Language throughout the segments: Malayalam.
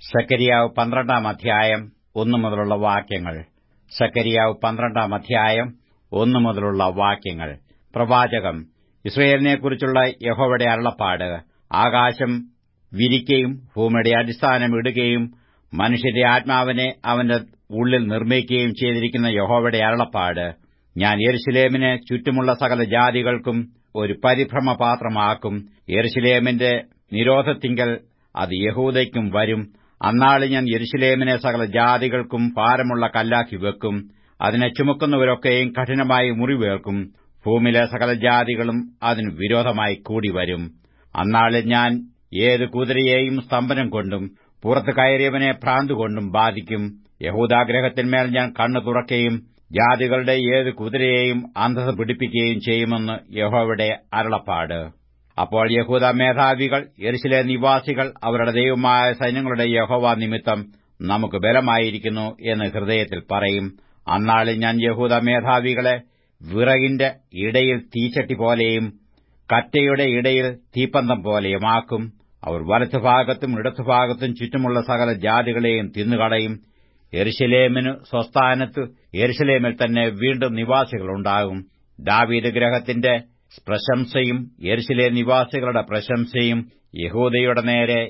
സക്കരിയാവ് പന്ത്രണ്ടാം അധ്യായം ഒന്നു മുതലുള്ള വാക്യങ്ങൾ സക്കരിയാവ് പന്ത്രണ്ടാം അധ്യായം ഒന്നു മുതലുള്ള വാക്യങ്ങൾ പ്രവാചകം ഇസ്രയേലിനെക്കുറിച്ചുള്ള യഹോവയുടെ അരുളപ്പാട് ആകാശം വിരിക്കുകയും ഭൂമിയുടെ അടിസ്ഥാനം ഇടുകയും മനുഷ്യന്റെ ആത്മാവിനെ അവന്റെ ഉള്ളിൽ നിർമ്മിക്കുകയും ചെയ്തിരിക്കുന്ന യഹോവയുടെ അരുളപ്പാട് ഞാൻ യെരുശലേമിനെ ചുറ്റുമുള്ള സകല ജാതികൾക്കും ഒരു പരിഭ്രമപാത്രമാക്കും യെരുശലേമിന്റെ നിരോധത്തിങ്കൽ അത് യഹൂദയ്ക്കും വരും അന്നാളിൽ ഞാൻ യെരുശലേമിനെ സകല ജാതികൾക്കും ഭാരമുള്ള കല്ലാക്കി വെക്കും അതിനെ ചുമക്കുന്നവരൊക്കെയും കഠിനമായി മുറിവേൽക്കും ഭൂമിയിലെ സകല ജാതികളും അതിന് വിരോധമായി കൂടിവരും അന്നാളിൽ ഞാൻ ഏത് കുതിരയെയും സ്തംഭനം കൊണ്ടും പുറത്തു കയറിയവനെ ഭ്രാന്തുകൊണ്ടും ബാധിക്കും യഹൂദാഗ്രഹത്തിന്മേൽ ഞാൻ കണ്ണു തുറക്കുകയും ജാതികളുടെ ഏത് കുതിരയെയും അന്ധത പിടിപ്പിക്കുകയും ചെയ്യുമെന്ന് യഹോവയുടെ അരുളപ്പാട് അപ്പോൾ യഹൂദ മേധാവികൾ യെരുശിലെ നിവാസികൾ അവരുടെ ദൈവമായ സൈന്യങ്ങളുടെ യഹോവ നിമിത്തം നമുക്ക് ബലമായിരിക്കുന്നു എന്ന് ഹൃദയത്തിൽ പറയും അന്നാളിൽ ഞാൻ യഹൂദ മേധാവികളെ വിറകിന്റെ ഇടയിൽ തീച്ചട്ടി പോലെയും കറ്റയുടെ ഇടയിൽ തീപ്പന്തം പോലെയുമാക്കും അവർ വലത്തുഭാഗത്തും ഇടത്തുഭാഗത്തും ചുറ്റുമുള്ള സകല ജാതികളെയും തിന്നുകളയും എരുശലേമിനു സ്വസ്ഥാനത്ത് എരുശലേമിൽ തന്നെ വീണ്ടും നിവാസികളുണ്ടാകും ദാവീദ് ഗ്രഹത്തിന്റെ പ്രശംസയും യെരുശലേ നിവാസികളുടെ പ്രശംസയും യഹൂദയുടെ നേരെ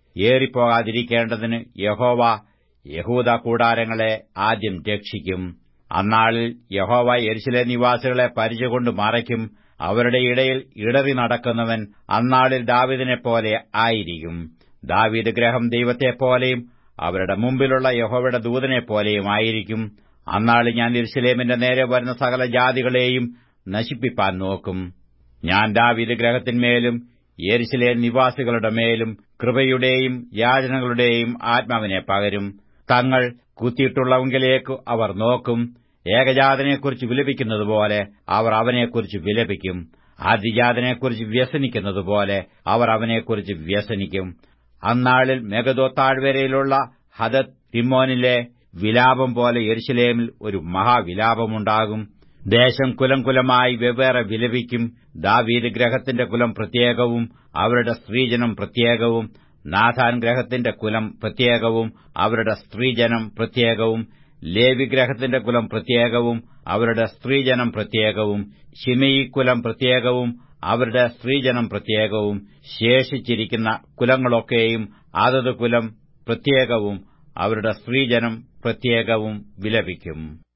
ഏറിപ്പോകാതിരിക്കേണ്ടതിന് യഹോവ യഹൂദ കൂടാരങ്ങളെ ആദ്യം രക്ഷിക്കും അന്നാളിൽ യഹോവ യെരുശലേ നിവാസികളെ പരിചകൊണ്ട് മറയ്ക്കും അവരുടെ ഇടയിൽ ഇടറി നടക്കുന്നവൻ അന്നാളിൽ ദാവിദിനെപ്പോലെ ആയിരിക്കും ദാവീദ് ഗ്രഹം ദൈവത്തെപ്പോലെയും അവരുടെ മുമ്പിലുള്ള യഹോവയുടെ ദൂതനെപ്പോലെയും ആയിരിക്കും അന്നാളിൽ ഞാൻ യെരുശലേമിന്റെ നേരെ വരുന്ന സകല ജാതികളെയും നശിപ്പിപ്പാൻ നോക്കും ഞാൻ ദാവീദ് ഗ്രഹത്തിന്മേലും യെരുശലേം നിവാസികളുടെ മേലും കൃപയുടെയും യാചനകളുടെയും ആത്മാവിനെ പകരും തങ്ങൾ കുത്തിയിട്ടുള്ളവങ്കിലേക്ക് അവർ നോക്കും ഏകജാതനെക്കുറിച്ച് വിലപിക്കുന്നതുപോലെ അവർ അവനെക്കുറിച്ച് വിലപിക്കും ആദിജാതനെക്കുറിച്ച് വ്യസനിക്കുന്നതുപോലെ അവർ അവനെക്കുറിച്ച് വ്യസനിക്കും അന്നാളിൽ മെഗദോ താഴ്വരയിലുള്ള ഹദത് തിമ്മോനിലെ വിലാപം പോലെ യെരുശലേമിൽ ഒരു മഹാവിലാപമുണ്ടാകും ദേശം കുലം കുലമായി വെവ്വേറെ വിലപിക്കും ദാവീദ് ഗ്രഹത്തിന്റെ കുലം പ്രത്യേകവും അവരുടെ സ്ത്രീജനം പ്രത്യേകവും നാഥാൻ ഗ്രഹത്തിന്റെ കുലം പ്രത്യേകവും അവരുടെ സ്ത്രീജനം പ്രത്യേകവും ലേവിഗ്രഹത്തിന്റെ കുലം പ്രത്യേകവും അവരുടെ സ്ത്രീജനം പ്രത്യേകവും ഷിമയി കുലം പ്രത്യേകവും അവരുടെ സ്ത്രീജനം പ്രത്യേകവും ശേഷിച്ചിരിക്കുന്ന കുലങ്ങളൊക്കെയും അതത് കുലം പ്രത്യേകവും അവരുടെ സ്ത്രീജനം പ്രത്യേകവും വിലപിക്കും